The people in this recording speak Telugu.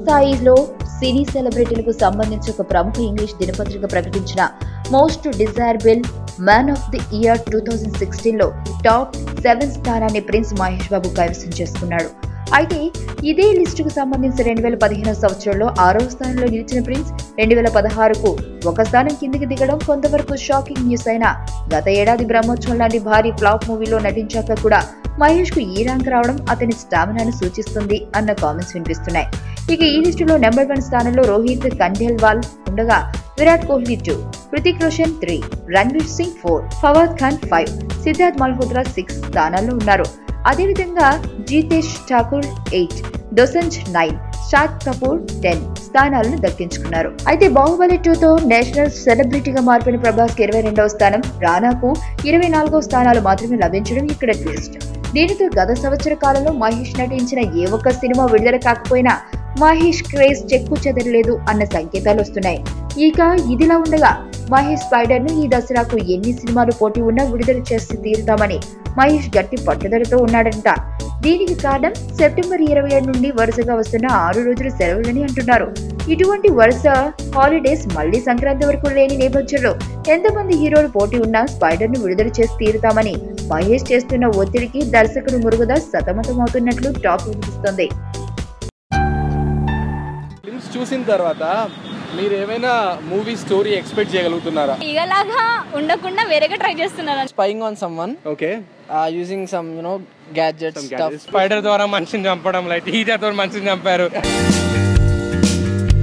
స్థాయిలో సినీ సెలబ్రిటీలకు సంబంధించి ఒక ప్రముఖ ఇంగ్లీష్ దినపత్రిక ప్రకటించిన most desirable man of the year two thousand sixteen లో టాప్ సెవెన్ స్థానాన్ని ప్రిన్స్ మహేష్ బాబు కైవసం చేసుకున్నాడు అయితే ఇదే లిస్టుకు సంబంధించి రెండు వేల పదిహేను సంవత్సరంలో ఆరవ స్థానంలో నిలిచిన ప్రిన్స్ రెండు వేల పదహారుకు ఒక స్థానం కిందికి దిగడం కొంతవరకు షాకింగ్ న్యూస్ అయినా గత ఏడాది బ్రహ్మోత్సవం లాంటి భారీ ఫ్లాప్ మూవీలో నటించాక కూడా మహేష్ కు ఈ ర్యాంక్ రావడం అతని స్టామినాను సూచిస్తుంది అన్న కామెంట్స్ వినిపిస్తున్నాయి ఇక ఈ లిస్టులో నెంబర్ వన్ స్థానంలో రోహిత్ కండేల్వాల్ ఉండగా Virat Kohli two Hrithik Roshan three Ranveer Singh four Fawad Khan five Sidharth Malhotra six స్థానాల్లో ఉన్నారు అదేవిధంగా Jitesh Thakur eight Dosanjh nine Shahid Kapoor ten స్థానాలను దక్కించుకున్నారు అయితే బాహుబలి టూతో నేషనల్ సెలబ్రిటీగా మారిపోయిన ప్రభాస్ కి ఇరవై రెండవ స్థానం రానాకు ఇరవై నాలుగో స్థానాలు మాత్రమే లభించడం ఇక్కడ ట్విస్ట్ దీనితో గత సంవత్సర కాలంలో మహేష్ నటించిన ఏ ఒక్క సినిమా విడుదల కాకపోయినా మహేష్ క్రేజ్ చెక్కు చెదరలేదు అన్న సంకేతాలు వస్తున్నాయి ఇక ఇదిలా ఉండగా మహేష్ స్పైడర్ ను ఈ దసరాకు ఎన్ని సినిమాలు పోటీ ఉన్నా విడుదల చేసి తీరుతామని మహేష్ గట్టి పట్టుదలతో ఉన్నాడంట దీనికి కారణం సెప్టెంబర్ ఇరవై ఏడు నుండి వరుసగా వస్తున్న ఆరు రోజుల సెలవులని అంటున్నారు ఇటువంటి వరుస హాలిడేస్ మళ్లీ సంక్రాంతి వరకు లేని నేపథ్యంలో ఎంతమంది హీరోలు పోటీ ఉన్నా స్పైడర్ ను విడుదల చేసి తీరుతామని మహేష్ చేస్తున్న ఒత్తిడికి దర్శకుడు మురుగుదాస్ సతమతమవుతున్నట్లు టాక్ వినిపిస్తోంది ఫిల్మ్స్ చూసిన తర్వాత మీరు ఏమైనా మూవీ స్టోరీ ఎక్స్పెక్ట్ చేయగలుగుతున్నారా ఇగలాగా ఉండకుండా వేరేగా ట్రై చేస్తున్నాను spying on someone okay uh, using some you know gadgets stuff Spyder ద్వారా మనిషిని చంపడం లైక్ ఈజాతో మనిషిని చంపారు